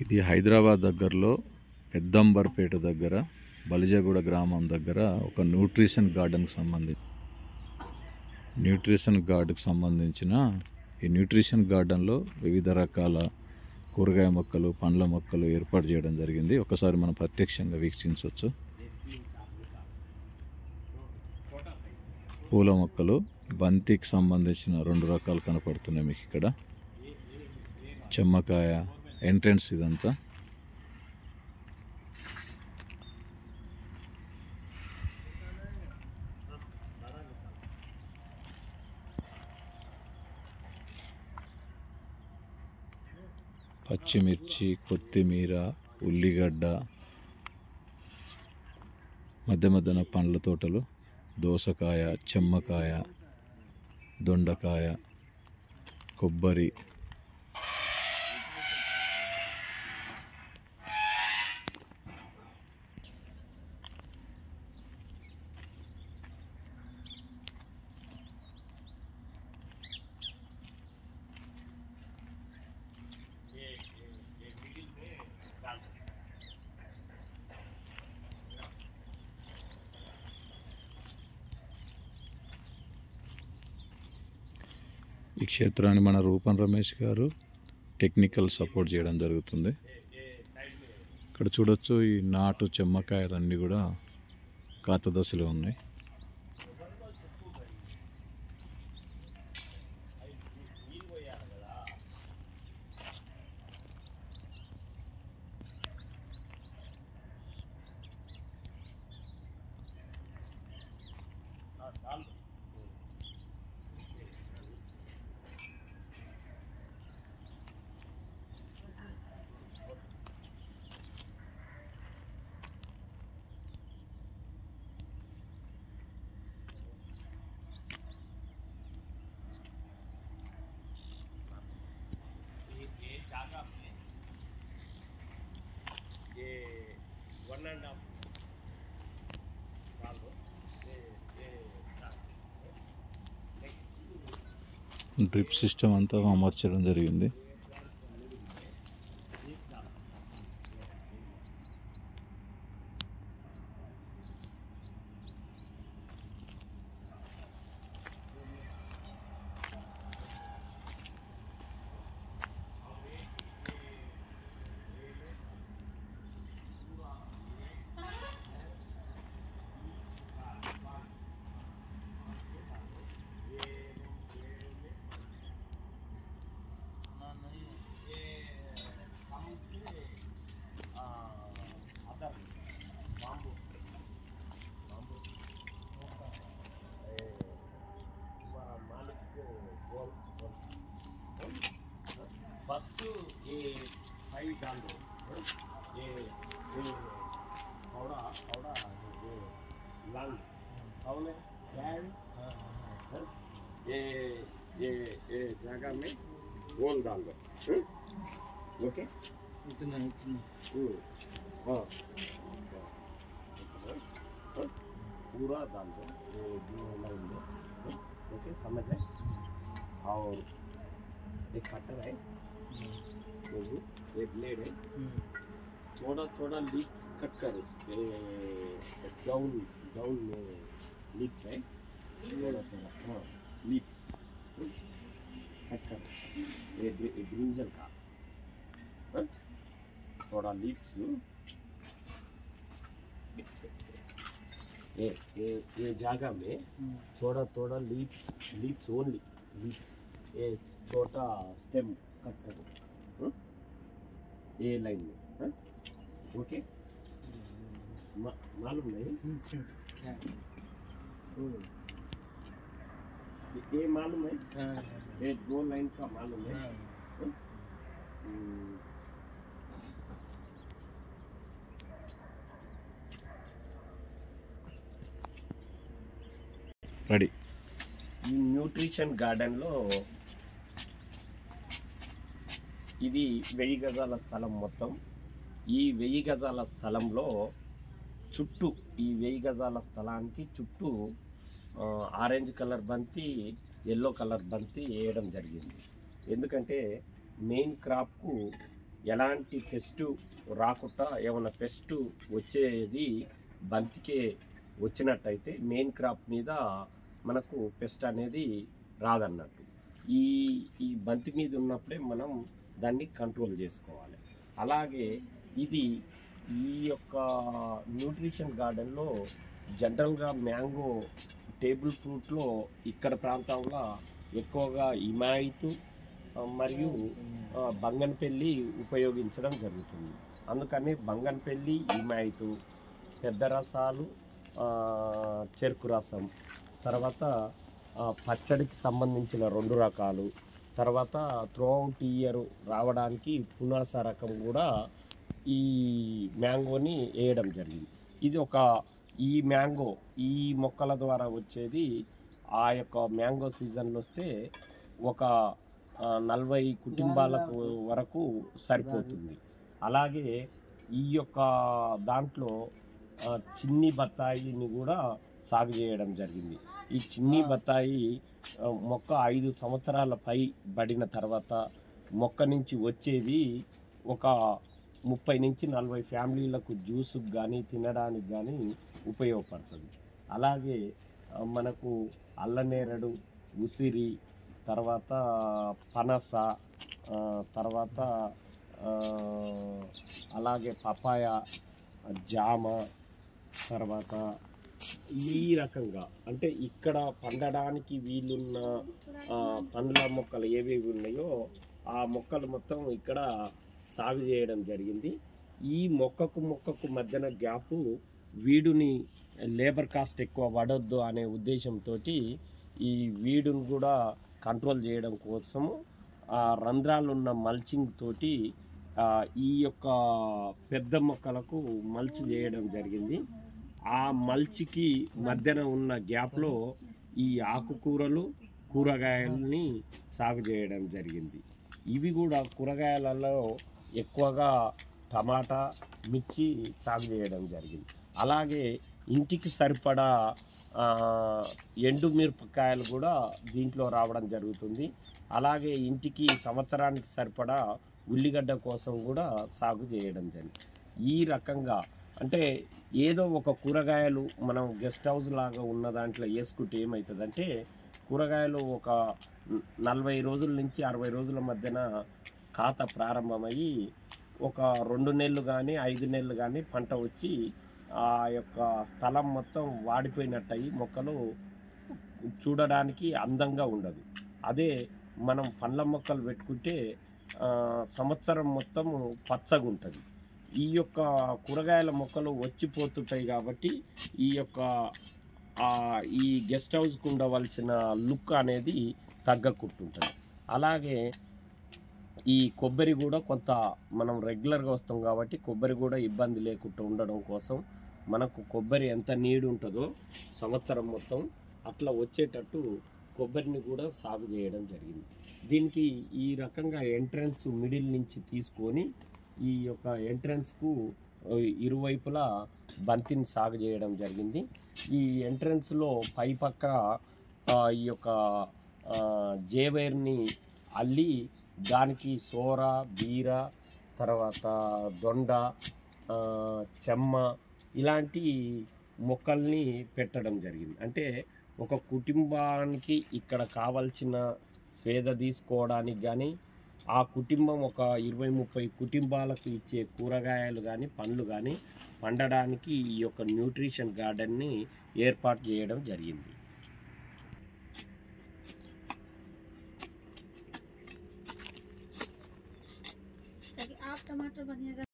ఇది హైదరాబాద్ దగ్గరలో పెద్దంబర్పేట దగ్గర బలిజగూడ గ్రామం దగ్గర ఒక న్యూట్రిషన్ గార్డెన్కి సంబంధించి న్యూట్రిషన్ గార్డుకు సంబంధించిన ఈ న్యూట్రిషన్ గార్డెన్లో వివిధ రకాల కూరగాయ మొక్కలు పండ్ల మొక్కలు ఏర్పాటు చేయడం జరిగింది ఒకసారి మనం ప్రత్యక్షంగా వీక్షించవచ్చు పూల మొక్కలు బంతికి సంబంధించిన రెండు రకాలు కనపడుతున్నాయి మీకు ఇక్కడ చెమ్మకాయ ఎంట్రన్స్ ఇదంతా పచ్చిమిర్చి కొత్తిమీర ఉల్లిగడ్డ మధ్య మధ్యన పండ్ల తోటలు దోసకాయ చెమ్మకాయ దొండకాయ కొబ్బరి ఈ క్షేత్రాన్ని మన రూపన్ రమేష్ గారు టెక్నికల్ సపోర్ట్ చేయడం జరుగుతుంది ఇక్కడ చూడొచ్చు ఈ నాటు చెమ్మకాయలన్నీ కూడా కాత దశలో ఉన్నాయి ये ये जागा में ये वन एंड हाफ साल हो ये ये డ్రిప్ సిస్టమ్ అంతా అమర్చడం జరిగింది अदर बाम्बू बाम्बू तुम्हारा मालिक को बोल बोल फर्स्ट ये फाइव डाल दो ये ये थोड़ा थोड़ा ये लंग कौन है कैन ये ये ये जगह में गोल डाल दो ओके इतना इतना हाँ हाँ, पूरा डाल दो ये दो लाइन दो हाँ, ओके समझ है और एक कटर है वो भी, ये ब्लेड है थोड़ा थोड़ा लीप्स कट करो ये डाउन डाउन में लीप्स है थोड़ा थोड़ा हाँ लीप्स कट करो ये ब्रि- ये ब्रिंजल का हाँ? थोड़ा लीप्स ये ये ये जगह में थोड़ा थोड़ा लीप्स लीप्स ओनली लीप्स ये छोटा स्टेम कट करो हाँ? ये लाइन में हाँ? ओके मा- मालूम नहीं क्या हम्म। ये- ये मालूम है ये दो लाइन का मालूम है हम्म। రెడీ ఈ న్యూట్రిషన్ గార్డెన్లో ఇది వెయ్యి గజాల స్థలం మొత్తం ఈ వెయ్యి గజాల స్థలంలో చుట్టూ ఈ వెయ్యి గజాల స్థలానికి చుట్టూ ఆ, ఆరెంజ్ కలర్ బంతి ఎల్లో కలర్ బంతి వేయడం జరిగింది ఎందుకంటే మెయిన్ క్రాప్కు ఎలాంటి పెస్ట్ రాకుండా ఏమైనా పెస్ట్ వచ్చేది బంతికే వచ్చినట్టయితే మెయిన్ క్రాప్ మీద మనకు పెస్ట్ అనేది రాదన్నట్టు ఈ ఈ బంతి మీద ఉన్నప్పుడే మనం దాన్ని కంట్రోల్ చేసుకోవాలి అలాగే ఇది ఈ యొక్క న్యూట్రిషన్ గార్డెన్లో జనరల్గా మ్యాంగో టేబుల్ ఫ్రూట్లో ఇక్కడ ప్రాంతంలో ఎక్కువగా ఇమాయితు ఆ, మరియు ఆ, బంగన్పల్లి ఉపయోగించడం జరుగుతుంది అందుకని బంగన్పల్లి ఇమాయితు పెద్ద రసాలు ఆ, చెరుకు రసం తర్వాత ఆ, పచ్చడికి సంబంధించిన రెండు రకాలు తర్వాత త్రూఅవుట్ ఇయర్ రావడానికి పునాస రకం కూడా ఈ మ్యాంగోని వేయడం జరిగింది ఇది ఒక ఈ మ్యాంగో ఈ మొక్కల ద్వారా వచ్చేది ఆ యొక్క మ్యాంగో సీజన్లో వస్తే ఒక ఆ, నలభై కుటుంబాలకు వరకు సరిపోతుంది అలాగే ఈ యొక్క దాంట్లో ఆ, చిన్ని బత్తాయిని కూడా సాగు చేయడం జరిగింది ఈ చిన్ని బత్తాయి ఆ, మొక్క ఐదు సంవత్సరాల పై పడిన తర్వాత మొక్క నుంచి వచ్చేవి ఒక ముప్పై నుంచి నలభై ఫ్యామిలీలకు జ్యూస్కి కానీ తినడానికి కానీ ఉపయోగపడుతుంది అలాగే ఆ, మనకు అల్లనేరడు ఉసిరి తర్వాత పనస ఆ, తర్వాత ఆ, అలాగే పపాయ జామ తర్వాత ఈ రకంగా అంటే ఇక్కడ పండడానికి వీలున్న ఆ, పండ్ల మొక్కలు ఏవేవి ఉన్నాయో ఆ మొక్కలు మొత్తం ఇక్కడ సాగు చేయడం జరిగింది ఈ మొక్కకు మొక్కకు మధ్యన గ్యాపు వీడుని లేబర్ కాస్ట్ ఎక్కువ పడొద్దు అనే ఉద్దేశంతో ఈ వీడును కూడా కంట్రోల్ చేయడం కోసము ఆ రంధ్రాలు ఉన్న మల్చింగ్ తోటి ఆ, ఈ యొక్క పెద్ద మొక్కలకు మల్చ్ చేయడం జరిగింది ఆ మల్చికి మధ్యన ఉన్న గ్యాప్లో ఈ ఆకుకూరలు కూరగాయలని సాగు చేయడం జరిగింది ఇవి కూడా కూరగాయలలో ఎక్కువగా టమాటా మిర్చి సాగు చేయడం జరిగింది అలాగే ఇంటికి సరిపడా ఆ, ఎండు మిరపకాయలు కూడా దీంట్లో రావడం జరుగుతుంది అలాగే ఇంటికి సంవత్సరానికి సరిపడా ఉల్లిగడ్డ కోసం కూడా సాగు చేయడం జరిగింది ఈ రకంగా అంటే ఏదో ఒక కూరగాయలు మనం గెస్ట్ హౌస్ లాగా ఉన్న దాంట్లో వేసుకుంటే ఏమవుతుందంటే కూరగాయలు ఒక నలభై రోజుల నుంచి అరవై రోజుల మధ్యన ఖాతా ప్రారంభమయ్యి ఒక రెండు నెలలు కానీ ఐదు నెలలు కానీ పంట వచ్చి ఆ యొక్క స్థలం మొత్తం వాడిపోయినట్టయి మొక్కలు చూడడానికి అందంగా ఉండదు అదే మనం పండ్ల మొక్కలు పెట్టుకుంటే ఆ, సంవత్సరం మొత్తం పచ్చగా ఉంటుంది ఈ యొక్క కూరగాయల మొక్కలు వచ్చిపోతుంటాయి కాబట్టి ఈ యొక్క ఆ, ఈ గెస్ట్ హౌస్కి ఉండవలసిన లుక్ అనేది తగ్గకుంటుంటుంది అలాగే ఈ కొబ్బరి కూడా కొంత మనం రెగ్యులర్గా వస్తాం కాబట్టి కొబ్బరి కూడా ఇబ్బంది లేకుండా ఉండడం కోసం మనకు కొబ్బరి ఎంత నీడు ఉంటుందో సంవత్సరం మొత్తం అట్లా వచ్చేటట్టు కొబ్బరిని కూడా సాగు చేయడం జరిగింది దీనికి ఈ రకంగా ఎంట్రన్స్ మిడిల్ నుంచి తీసుకొని ఈ యొక్క ఎంట్రన్స్కు ఇరువైపులా బంతిని సాగు చేయడం జరిగింది ఈ ఎంట్రన్స్లో పై పక్క ఆ, ఈ యొక్క ఆ, జేవైర్ని అల్లి దానికి సోర బీర తర్వాత దొండ ఆ, చెమ్మ ఇలాంటి మొక్కల్ని పెట్టడం జరిగింది అంటే ఒక కుటుంబానికి ఇక్కడ కావాల్సిన స్వేద తీసుకోవడానికి కానీ ఆ కుటుంబం ఒక ఇరవై ముప్పై కుటుంబాలకు ఇచ్చే కూరగాయలు కానీ పండ్లు కానీ పండడానికి ఈ యొక్క న్యూట్రిషన్ గార్డెన్ని ఏర్పాటు చేయడం జరిగింది ताकि आप टमाटर बढ़िया